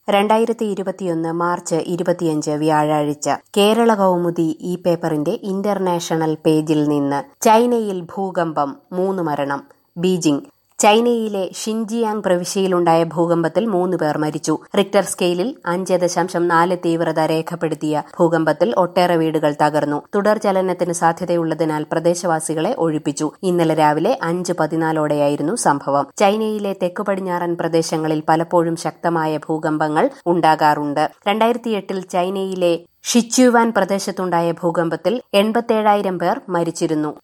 രണ്ടായിരത്തി ഇരുപത്തിയൊന്ന് മാർച്ച് ഇരുപത്തിയഞ്ച് വ്യാഴാഴ്ച കേരള കൗമുദി ഈ പേപ്പറിന്റെ ഇന്റർനാഷണൽ പേജിൽ നിന്ന് ചൈനയിൽ ഭൂകമ്പം മൂന്ന് മരണം ബീജിംഗ് ചൈനയിലെ ഷിൻജിയാങ് പ്രവിശ്യയിലുണ്ടായ ഭൂകമ്പത്തിൽ മൂന്ന് പേർ മരിച്ചു റിക്ടർ സ്കെയിലിൽ അഞ്ച് ദശാംശം നാല് തീവ്രത രേഖപ്പെടുത്തിയ ഭൂകമ്പത്തിൽ ഒട്ടേറെ വീടുകൾ തകർന്നു തുടർ ചലനത്തിന് സാധ്യതയുള്ളതിനാൽ പ്രദേശവാസികളെ ഒഴിപ്പിച്ചു ഇന്നലെ രാവിലെ അഞ്ച് പതിനാലോടെയായിരുന്നു സംഭവം ചൈനയിലെ തെക്കു പടിഞ്ഞാറൻ പ്രദേശങ്ങളിൽ പലപ്പോഴും ശക്തമായ ഭൂകമ്പങ്ങൾ ഉണ്ടാകാറുണ്ട് രണ്ടായിരത്തി എട്ടിൽ ചൈനയിലെ ഷിച്യുവാൻ പ്രദേശത്തുണ്ടായ ഭൂകമ്പത്തിൽ എൺപത്തേഴായിരം പേർ മരിച്ചിരുന്നു